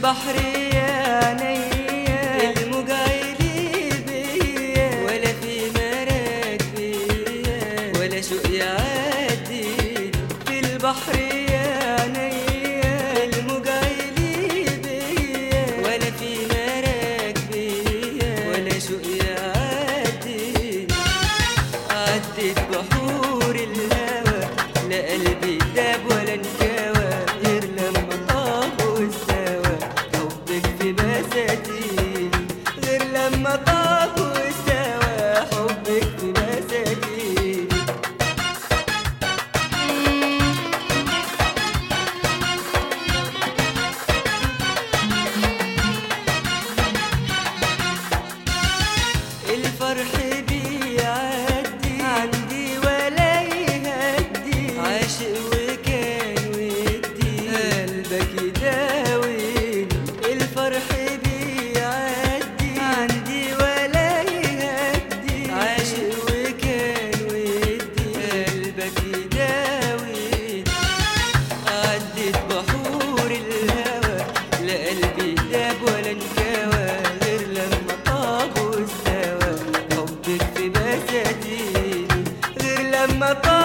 البحر يا عينيا الموج عالي بيا ولا في مراكبيا ولا شوق يعدي في البحر يا عينيا الموج عالي بيا ولا في مراكبيا ولا شوق يعدي عدت بحور الهوى لا قلبي داب ولا انكوى غير لما طاب واستوى حبك في بساتيني غير لما طاب واستوى حبك في بساتيني الفرح بيعدي عندي ولا يهدي عاشق وكان ودي قلبك يداويني الفرح بيعدي عندي ولا يهدي عاشق وكان ودي قلبك يداويني عدت بحور الهوى لا قلبي داب ولا انكوى غير لما طاب واستوى حبك في بساتيني غير لما طاب